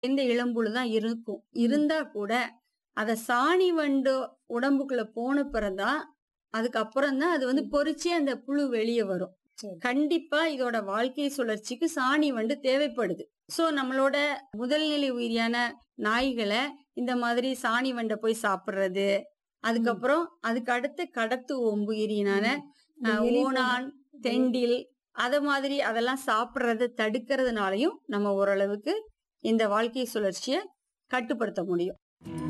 இந்த இளம்புழு தான் இருக்கும் இருந்தா கூட அத சாணி வண்டு உடம்புக்குள்ள போன பிறகுதான் அதுக்கப்புறம் தான் அது வந்து பொறிச்சு அந்த புழு வெளியே வரும் சரி. கண்டிப்பா இதோட வாழ்க்கை சுழற்சிக்கு சாணி வண்டு தேவைப்படுது சோ நம்மளோட முதல்நிலை உயிரியான நாய்களை இந்த மாதிரி சாணி வண்டை போய் சாப்பிடுறது அதுக்கப்புறம் அதுக்கு அடுத்து கடத்து ஒம்புயிரினான இந்த அஹ், எலி ஓணான் தெண்டில் அத மாதிரி அதெல்லாம் சாப்பிடுறத தடுக்கிறதுனாலயும் நம்ம ஓரளவுக்கு இந்த வாழ்க்கை சுழற்சியை கட்டுப்படுத்த முடியும்